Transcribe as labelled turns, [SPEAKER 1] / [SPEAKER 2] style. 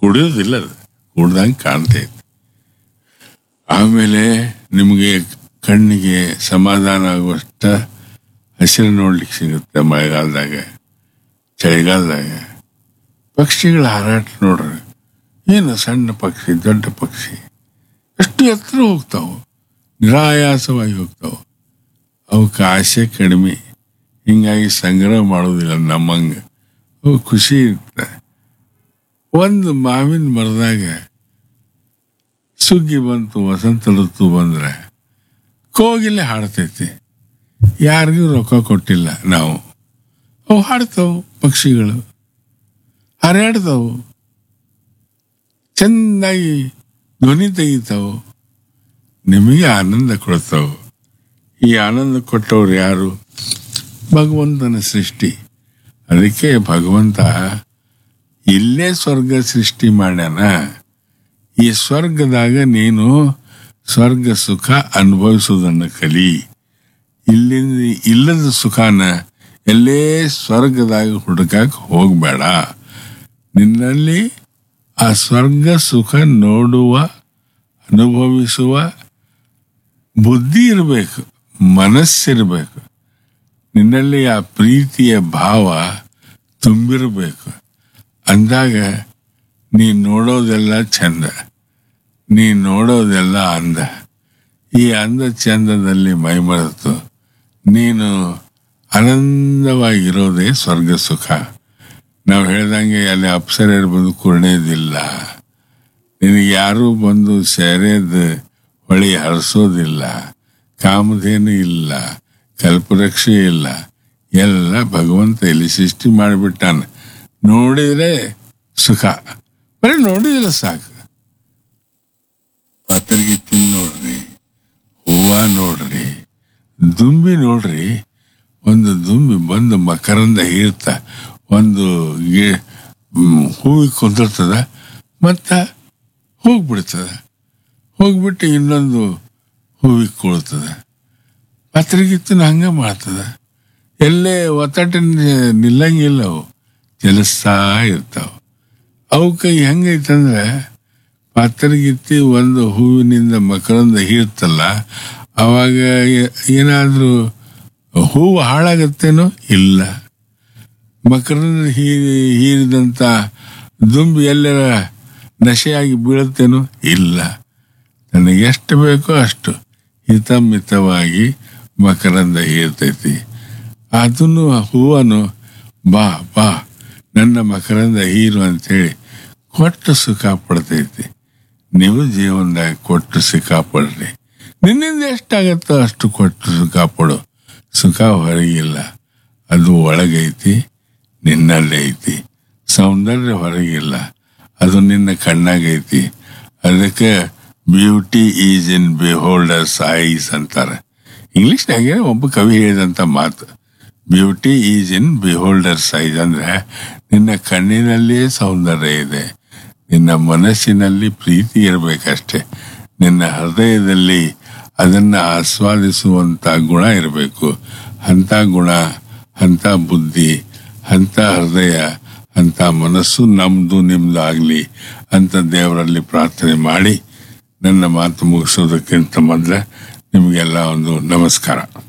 [SPEAKER 1] ಕುಡಿಯೋದಿಲ್ಲ ಅದು ಕುಡ್ದಂಗೆ ಕಾಣ್ತೈತಿ ಆಮೇಲೆ ನಿಮಗೆ ಕಣ್ಣಿಗೆ ಸಮಾಧಾನ ಆಗುವಷ್ಟ ಹಸಿರು ನೋಡ್ಲಿಕ್ಕೆ ಸಿಗುತ್ತೆ ಮಳೆಗಾಲದಾಗ ಚಳಿಗಾಲದಾಗ ಪಕ್ಷಿಗಳ ಹಾರಾಟ ನೋಡ್ರಿ ಏನು ಸಣ್ಣ ಪಕ್ಷಿ ದೊಡ್ಡ ಪಕ್ಷಿ ಎಷ್ಟು ಎತ್ತರ ಹೋಗ್ತಾವು ನಿರಾಯಾಸವಾಗಿ ಹೋಗ್ತಾವು ಅವಕ್ಕೆ ಆಸೆ ಕಡಿಮೆ ಹಿಂಗಾಗಿ ಸಂಗ್ರಹ ಮಾಡೋದಿಲ್ಲ ನಮ್ಮಂಗೆ ಅವು ಖುಷಿ ಇರ್ತದೆ ಒಂದು ಮಾವಿನ ಮರದಾಗ ಸುಗ್ಗಿ ಬಂತು ವಸಂತ ಋತು ಬಂದ್ರೆ ಕೋಗಿಲೆ ಹಾಡ್ತೈತಿ ಯಾರಿಗೂ ರೊಕ್ಕ ಕೊಟ್ಟಿಲ್ಲ ನಾವು ಅವು ಹಾಡ್ತಾವು ಪಕ್ಷಿಗಳು ಹಾರಾಡ್ತಾವು ಚೆನ್ನಾಗಿ ಧ್ವನಿ ತೆಗಿತಾವು ನಿಮಗೆ ಆನಂದ ಕೊಡ್ತಾವು ಈ ಆನಂದ ಕೊಟ್ಟವ್ರು ಯಾರು ಭಗವಂತನ ಸೃಷ್ಟಿ ಅದಕ್ಕೆ ಭಗವಂತ ಇಲ್ಲೇ ಸ್ವರ್ಗ ಸೃಷ್ಟಿ ಮಾಡ್ಯಾನ ಈ ಸ್ವರ್ಗದಾಗ ನೀನು ಸ್ವರ್ಗ ಸುಖ ಅನುಭವಿಸುವುದನ್ನು ಕಲಿ ಇಲ್ಲಿಂದ ಇಲ್ಲದ ಸುಖನ ಎಲ್ಲೇ ಸ್ವರ್ಗದಾಗ ಹುಡುಕಕ್ಕೆ ಹೋಗಬೇಡ ನಿನ್ನಲ್ಲಿ ಆ ಸ್ವರ್ಗ ಸುಖ ನೋಡುವ ಅನುಭವಿಸುವ ಬುದ್ಧಿ ಇರಬೇಕು ಮನಸ್ಸಿರಬೇಕು ನಿನ್ನಲ್ಲಿ ಆ ಪ್ರೀತಿಯ ಭಾವ ತುಂಬಿರಬೇಕು ಅಂದಾಗ ನೀ ನೋಡೋದೆಲ್ಲ ಚಂದ ನೀ ನೋಡೋದೆಲ್ಲ ಅಂದ ಈ ಅಂದ ಚಂದದಲ್ಲಿ ಮೈಮರೆತು ನೀನು ಆನಂದವಾಗಿರೋದೇ ಸ್ವರ್ಗ ಸುಖ ನಾವು ಹೇಳ್ದಂಗೆ ಅಲ್ಲಿ ಅಪ್ಸರೆಯರು ಬಂದು ಕುರ್ಣೇದಿಲ್ಲ ನಿನಗೆ ಯಾರೂ ಬಂದು ಸೆರೆದು ಹೊಳಿ ಹರಿಸೋದಿಲ್ಲ ಕಾಮಧೇನು ಇಲ್ಲ ಕಲ್ಪರಕ್ಷೆ ಇಲ್ಲ ಎಲ್ಲ ಭಗವಂತ ಇಲ್ಲಿ ಸೃಷ್ಟಿ ಮಾಡಿಬಿಟ್ಟಾನ ನೋಡಿದ್ರೆ ಸುಖ ಬರೀ ನೋಡಿದ್ರೆ ಸಾಕು ಪಾತರ್ಗಿ ತಿಂದು ನೋಡ್ರಿ ಹೂವ ನೋಡ್ರಿ ದುಂಬಿ ನೋಡ್ರಿ ಒಂದು ದುಂಬಿ ಬಂದು ಮಕರಂದ ಹೀರ್ತ ಒಂದು ಗಿ ಹೂವಿಗೆ ಕುಂದಿರ್ತದ ಮತ್ತ ಹೋಗ್ಬಿಡ್ತದ ಹೋಗ್ಬಿಟ್ಟು ಇನ್ನೊಂದು ಹೂವಿಗೆ ಕುಳ್ತದ ಪತ್ರಿಗಿತ್ತನ ಹಂಗೆ ಮಾಡ್ತದ ಎಲ್ಲೇ ಒತ್ತಟ ನಿಲ್ಲಂಗಿಲ್ಲ ಅವು ಚಲಿಸ್ತಾ ಇರ್ತಾವ ಅವಕ್ಕೆ ಹೆಂಗೈತಂದ್ರೆ ಪಾತ್ರಗಿತ್ತಿ ಒಂದು ಹೂವಿನಿಂದ ಮಕರಂದ ಹೀರ್ತಲ್ಲ ಅವಾಗ ಏನಾದರೂ ಹೂವು ಹಾಳಾಗತ್ತೇನೋ ಇಲ್ಲ ಮಕರಂದ ಹೀ ಹೀರಿದಂಥ ದುಂಬಿ ಎಲ್ಲರ ನಶೆಯಾಗಿ ಬೀಳುತ್ತೇನೋ ಇಲ್ಲ ನನಗೆ ಎಷ್ಟು ಬೇಕೋ ಅಷ್ಟು ಹಿತಮಿತವಾಗಿ ಮಕರಂದ ಹೀರ್ತೈತಿ ಅದನ್ನು ಹೂವನ್ನು ಬಾ ಬಾ ನನ್ನ ಮಕರಂದ ಹೀರು ಅಂತೇಳಿ ಕೊಟ್ಟು ಸುಖ ಪಡ್ತೈತಿ ನೀವು ಜೀವನದಾಗ ಕೊಟ್ಟು ಸುಖ ಪಡ್ರಿ ನಿನ್ನಿಂದ ಎಷ್ಟಾಗತ್ತೋ ಅಷ್ಟು ಕೊಟ್ಟು ಸುಖ ಪಡು ಸುಖ ಹೊರಗಿಲ್ಲ ಅದು ಒಳಗೈತಿ ನಿನ್ನಲ್ಲೇ ಐತಿ ಸೌಂದರ್ಯ ಹೊರಗಿಲ್ಲ ಅದು ನಿನ್ನ ಕಣ್ಣಾಗೈತಿ ಅದಕ್ಕೆ beauty is in beholder's eyes ಅಂತಾರೆ ಇಂಗ್ಲಿಷ್ನಾಗೆ ಒಬ್ಬ ಕವಿ ಹೇಳಿದಂಥ ಮಾತು beauty is in beholder's eyes ಅಂದ್ರೆ ನಿನ್ನ ಕಣ್ಣಿನಲ್ಲೇ ಸೌಂದರ್ಯ ಇದೆ ನಿನ್ನ ಮನಸ್ಸಿನಲ್ಲಿ ಪ್ರೀತಿ ಇರಬೇಕಷ್ಟೆ ನಿನ್ನ ಹೃದಯದಲ್ಲಿ ಅದನ್ನ ಆಸ್ವಾದಿಸುವಂತ ಗುಣ ಇರಬೇಕು ಅಂತ ಗುಣ ಅಂತ ಬುದ್ಧಿ ಅಂತ ಹೃದಯ ಅಂತ ಮನಸ್ಸು ನಮ್ದು ನಿಮ್ದು ಆಗ್ಲಿ ಅಂತ ದೇವರಲ್ಲಿ ಪ್ರಾರ್ಥನೆ ಮಾಡಿ ನನ್ನ ಮಾತು ಮುಗಿಸೋದಕ್ಕಿಂತ ಮೊದಲೇ ನಿಮಗೆಲ್ಲ ಒಂದು ನಮಸ್ಕಾರ